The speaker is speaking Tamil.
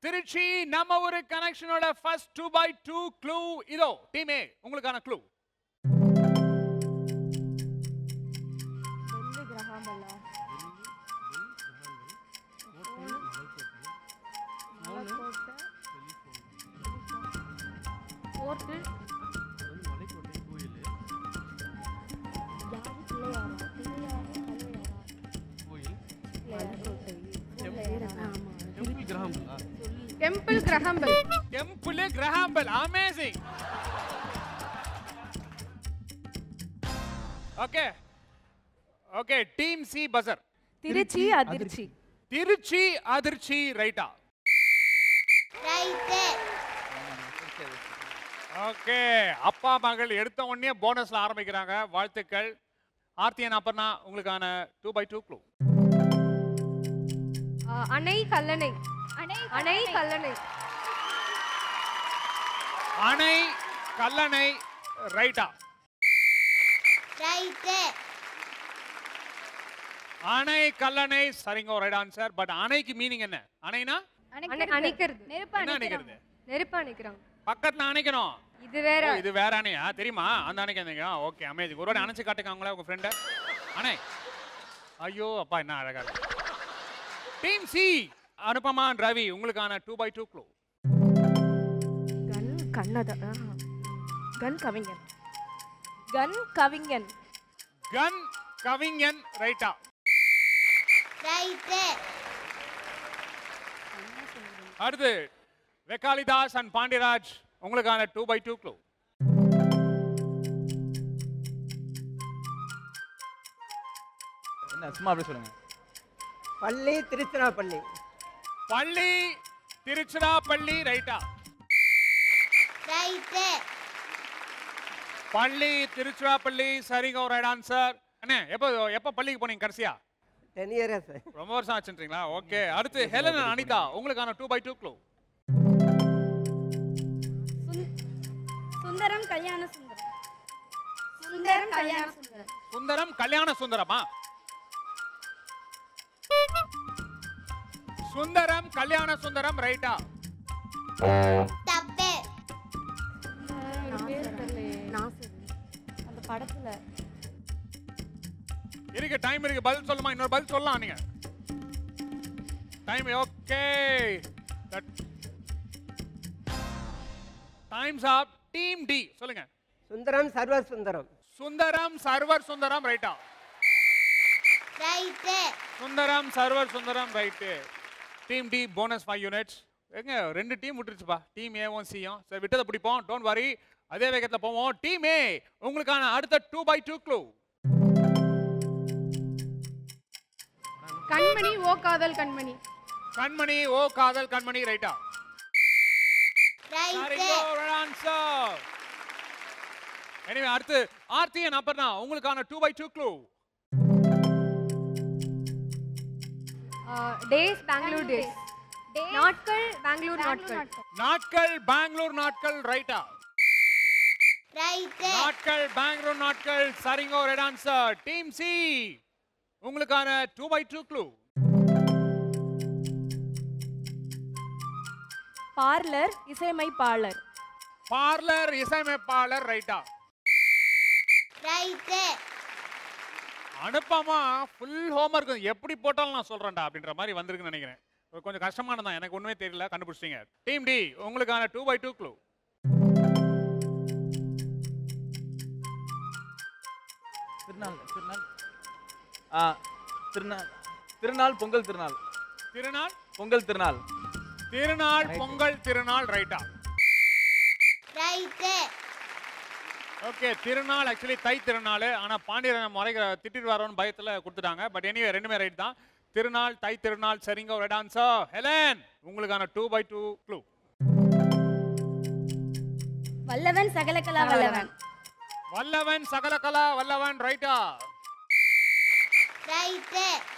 திருச்சி நம்ம ஒரு கனெக்ஷனோட first two by two clue இதோ டீமே உங்களுக்கான க்ளூ வெள்ளி கிரகாம்பலா மலைக்கோட்டை போர்ட்டு யாரு பிள்ளையாரா பிள்ளையாரா கல்லையாரா temple Graham Bell temple Graham Bell amazing okay okay team C buzzer Trichy அதிர்ச்சி திருச்சி அதிர்ச்சி ரைட்டா ஓகே அப்பா மகள் எடுத்த உடனே போனஸ்ல ஆரம்பிக்கிறாங்க வாழ்த்துக்கள் ஆர்த்தியன் அப்பர்னா உங்களுக்கான டூ பை டூ க்ளூ அணை கல்லணை அணை அணை கல்லணை அணை கல்லணை ரைட்டா அணை கல்லணை சரிங்க ரைட் ஆன்சர் பட் அணைக்கு மீனிங் என்ன அணைனா அணை- அணைக்கிறது நெருப்பு என்ன அணைக்கிறாங்க அணைக்கிறது நெருப்பு அணைக்கிறாங்க பக்கத்துல அணைக்கணும் இது வேற ஓ, இது வேற அணையா தெரியுமா அந்த அணைக்கு அந்த ஓகே அமேசிங் ஒரு வாட்டி அணைச்சு காட்டுக்காங்களே உங்க ஃப்ரெண்ட அணை ஐயோ அப்பா என்ன அழகா இருக்கு team C Anupama and Ravi உங்களுக்கான டூ பை டூ க்ளூ கன் கண்ணத கன் கவிஞன் கன் கவிஞன் கன் கவிஞன் ரைட்டா அடுத்து வெக்காளிதாஸ் அண்ட் பாண்டியராஜ் உங்களுக்கான டூ பை டூ க்ளூ என்ன சும்மா அப்படியே சொல்லுங்க பள்ளி திருச்சிராப்பள்ளி பள்ளி திருச்சிராப்பள்ளி ரைட்டா பள்ளி திருச்சிராப்பள்ளி சரிங்க ஒரு ரைட் ஆன்சர் அண்ணே எப்போ எப்போ பள்ளிக்கு போனீங்க கடைசியா டென் இயர்ஸ் ரொம்ப வருஷம் ஆச்சுன்றீங்களா ஓகே அடுத்து ஹெலன் and அனிதா உங்களுக்கான two by two clue Sundaram Kalyana Sundaram Sundaram Kalyana Sundaram Sundaram கல்யாண சுந்தரமா சுந்தரம் கல்யாண சுந்தரம் ரைட்டா நாசர் அந்த படத்துல இருக்கு டைம் இருக்கு பதில் சொல்லுமா இன்னொரு பதில் சொல்லலாம் நீங்க time okay time's up team D சொல்லுங்க சுந்தரம் சர்வ சுந்தரம் சுந்தரம் சர்வர் சுந்தரம் ரைட்டா Sundaram server Sundaram right team D bonus five units எங்க ரெண்டு டீம் விட்டுருச்சுப்பா டீம் ஏவும் சியும் சரி விட்டதை பிடிப்போம் டோன்ட் வரி அதே வேகத்தில் போவோம் டீம் ஏ உங்களுக்கான அடுத்த டூ பை டூ க்ளூ கண்மணி ஓ காதல் கண்மணி கண்மணி ஓ காதல் கண்மணி ரைட்டா ஆன்சர் எனிவே அடுத்து ஆர்த்தி அண்ட் அப்பர்னா உங்களுக்கான two by two clue days Bangalore days நாட்கள் பெங்களூர் நாட்கள் நாட்கள் பெங்களூர் நாட்கள் ரைட்டா நாட்கள் பெங்களூர் நாட்கள் சரிங்க ரெட் ஆன்சர் டீம் சி உங்களுக்கான two by two clue parlour இசையமைப்பாளர் பார்லர் இசையமைப்பாளர் ரைட்டா அனுப்பமா ஃபுல் ஹோம்ஒர்க் எப்படி போட்டாலும் நான் சொல்றேன்டா அப்படின்ற மாதிரி வந்திருக்குன்னு நினைக்கிறேன் இது கொஞ்சம் கஷ்டமானதான் எனக்கு ஒண்ணுமே தெரியல கண்டுபிடிச்சிட்டீங்க டீம் டி உங்களுக்கான டூ பை டூ க்ளூ திருநாள் திருநாள் ஆ திருநாள் திருநாள் பொங்கல் திருநாள் திருநாள் பொங்கல் திருநாள் திருநாள் பொங்கல் திருநாள் ரைட்டா ஓகே திருநாள் ஆக்சுவலி தை திருநாள் ஆனா பாண்டியரன் முறைகிற திட்டிட்டு வரோன்னு பயத்துல கொடுத்துட்டாங்க பட் எனிவே ரெண்டுமே ரைட் தான் திருநாள் தை திருநாள் சரிங்க ஒரு டான்ஸர் ஹெலன் உங்களுக்கான டூ பை டூ க்ளூ வல்லவன் சகலகலா வல்லவன் வல்லவன் சகலகலா வல்லவன் ரைட்டா